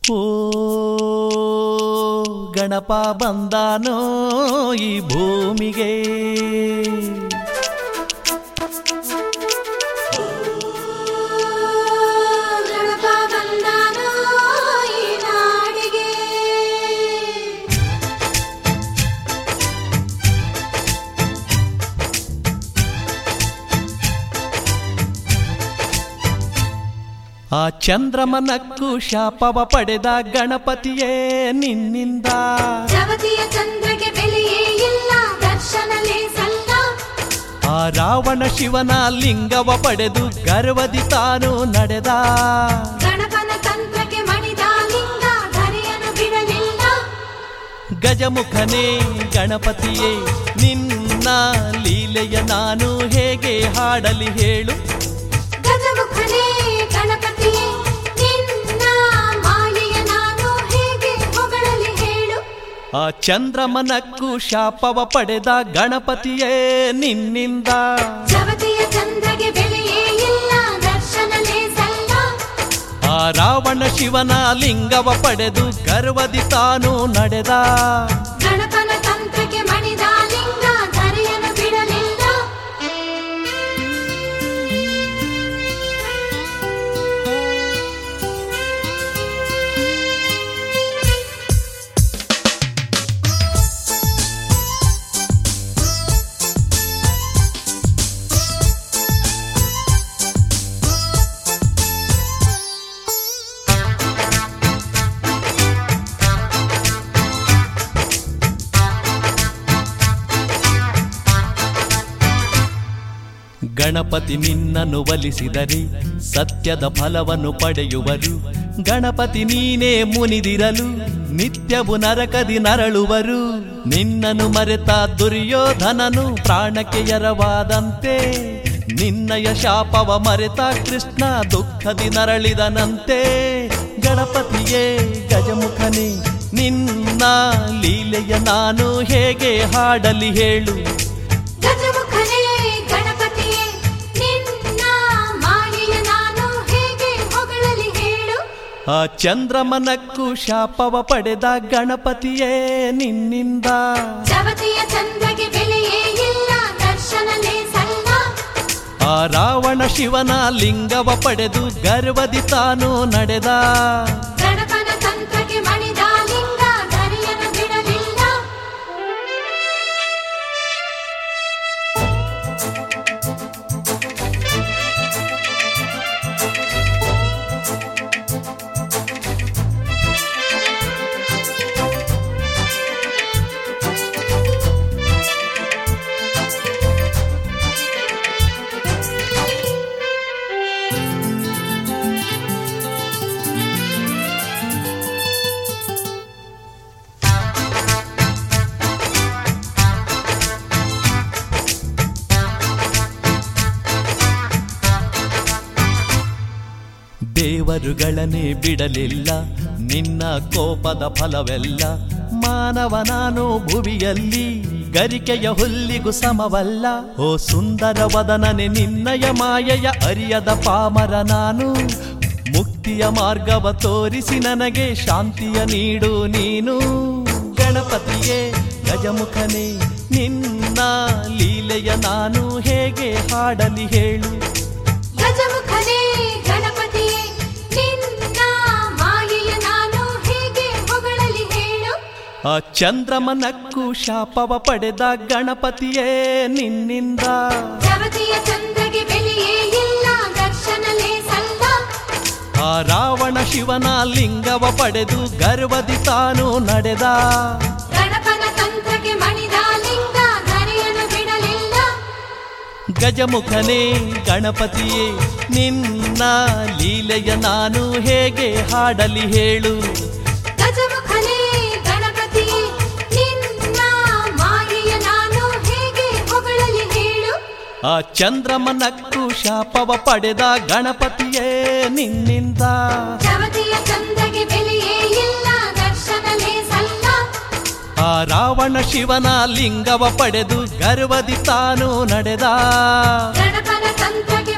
ಓ ಗಣಪ ಬಂದಾನೋ ಈ ಭೂಮಿಗೆ ಗಣಪ ಬಂದಾನೋ ಈ ನಾಡಿಗೆ ಆ ಚಂದ್ರಮನಕ್ಕೂ ಶಾಪವ ಪಡೆದ ಗಣಪತಿಯೇ ನಿನ್ನಿಂದ ಜಗತಿಯ ಚಂದ್ರಗೆ ಬೆಲೆಯೇ ಇಲ್ಲ ದರ್ಶನಲೇ ಸಲ್ಲ ಆ ರಾವಣ ಶಿವನ ಲಿಂಗವ ಪಡೆದು ಗರ್ವದಿ ತಾನು ನಡೆದ ಗಣಪನ ತಂತ್ರಕ್ಕೆ ಮಣಿದ ಲಿಂಗ ಧರೆಯನ್ನು ಬಿಡಲಿಲ್ಲ ಗಜಮುಖನೇ ಗಣಪತಿಯೇ ನಿನ್ನ ಲೀಲೆಯ ನಾನು ಹೇಗೆ ಹಾಡಲಿ ಹೇಳು ಗಜಮುಖನೇ ಗಣಪತಿಯೇ ನಿನ್ನ ಮಾಯೆಯ ನಾನು ಹೇಗೆ ಹೊಗಳಲಿ ಹೇಳು ಆ ಚಂದ್ರಮನಕ್ಕೂ ಶಾಪವ ಪಡೆದ ಗಣಪತಿಯೇ ನಿನ್ನಿಂದ ಜಗತಿಯ ಚಂದ್ರಗೆ ಬೆಲೆಯೇ ಇಲ್ಲ ದರ್ಶನಲೇ ಸಲ್ಲ ಆ ರಾವಣ ಶಿವನ ಲಿಂಗವ ಪಡೆದು ಗರ್ವದಿ ತಾನು ನಡೆದ ಗಣಪನ ತಂತ್ರಕ್ಕೆ ಮಣಿದ ಲಿಂಗ ಧರೆಯನ್ನು ಬಿಡಲಿಲ್ಲ ಗಣಪತಿ ನಿನ್ನನ್ನು ಒಲಿಸಿದರೆ ಸತ್ಯದ ಫಲವನ್ನು ಪಡೆಯುವರು ಗಣಪತಿ ನೀನೇ ಮುನಿದಿರಲು ನಿತ್ಯವು ನರಕದಿ ನರಳುವರು ನಿನ್ನನ್ನು ಮರೆತ ದುರ್ಯೋಧನನು ಪ್ರಾಣಕ್ಕೆ ಎರವಾದಂತೆ ನಿನ್ನಯ ಶಾಪವ ಮರೆತ ಕೃಷ್ಣ ದುಃಖದಿ ನರಳಿದನಂತೆ ಗಣಪತಿಯೇ ಗಜಮುಖನೇ ನಿನ್ನ ಲೀಲೆಯ ನಾನು ಹೇಗೆ ಹಾಡಲಿ ಹೇಳು ಗಜಮುಖನೇ ಗಣಪತಿಯೇ ನಿನ್ನ ಮಾಯೆಯ ನಾನು ಹೇಗೆ ಹೊಗಳಲಿ ಹೇಳು ಆ ಚಂದ್ರಮನಕ್ಕೂ ಶಾಪವ ಪಡೆದ ಗಣಪತಿಯೇ ನಿನ್ನಿಂದ ಜಗತಿಯ ಚಂದ್ರಗೆ ಬೆಲೆಯೇ ಇಲ್ಲ ದರ್ಶನಲೇ ಸಲ್ಲ ಆ ರಾವಣ ಶಿವನ ಲಿಂಗವ ಪಡೆದು ಗರ್ವದಿ ತಾನು ನಡೆದ ಗಣಪನ ತಂತ್ರಕ್ಕೆ ಮಣಿದ ಲಿಂಗ ಧರೆಯನ್ನು ಬಿಡಲಿಲ್ಲ ದೇವರುಗಳನ್ನೇ ಬಿಡಲಿಲ್ಲ ನಿನ್ನ ಕೋಪದ ಫಲವೆಲ್ಲ ಮಾನವ ನಾನು ಭುವಿಯಲ್ಲಿ ಗರಿಕೆಯ ಹುಲ್ಲಿಗೂ ಸಮವಲ್ಲ ಓ ಸುಂದರ ವದನನೆ ನಿನ್ನಯ ಮಾಯೆಯ ಅರಿಯದ ಪಾಮರ ನಾನು ಮುಕ್ತಿಯ ಮಾರ್ಗವ ತೋರಿಸಿ ನನಗೆ ಶಾಂತಿಯ ನೀಡು ನೀನು ಗಣಪತಿಯೇ ಗಜಮುಖನೇ ನಿನ್ನ ಲೀಲೆಯ ನಾನು ಹೇಗೆ ಹಾಡಲಿ ಹೇಳು ಗಜಮುಖನೇ ಗಣಪತಿಯೇ ನಿನ್ನ ಮಾಯೆಯ ನಾನು ಹೇಗೆ ಹೊಗಳಲಿ ಹೇಳು ಆ ಚಂದ್ರಮನಕ್ಕೂ ಶಾಪವ ಪಡೆದ ಗಣಪತಿಯೇ ನಿನ್ನಿಂದ ಜಗತಿಯ ಚಂದ್ರಗೆ ಬೆಲೆಯೇ ಇಲ್ಲ ದರ್ಶನಲೇ ಸಲ್ಲ ಆ ರಾವಣ ಶಿವನ ಲಿಂಗವ ಪಡೆದು ಗರ್ವದಿ ತಾನು ನಡೆದ ಗಣಪನ ತಂತ್ರಕ್ಕೆ ಮಣಿದ ಲಿಂಗ ಧರೆಯನ್ನು ಬಿಡಲಿಲ್ಲ ಗಜಮುಖನೇ ಗಣಪತಿಯೇ ನಿನ್ನ ಲೀಲೆಯ ನಾನು ಹೇಗೆ ಹಾಡಲಿ ಹೇಳು ಗಜಮುಖನೇ ಗಣಪತಿಯೇ ನಿನ್ನ ಮಾಯೆಯ ನಾನು ಹೇಗೆ ಹೊಗಳಲಿ ಹೇಳು ಆ ಚಂದ್ರಮನಕ್ಕೂ ಶಾಪವ ಪಡೆದ ಗಣಪತಿಯೇ ನಿನ್ನಿಂದ ಜಗತಿಯ ಚಂದ್ರಗೆ ಬೆಲೆಯೇ ಇಲ್ಲ ದರ್ಶನಲೇ ಸಲ್ಲ ಆ ರಾವಣ ಶಿವನ ಲಿಂಗವ ಪಡೆದು ಗರ್ವದಿ ತಾನು ನಡೆದ ಗಣಪನ ತಂತ್ರಕ್ಕೆ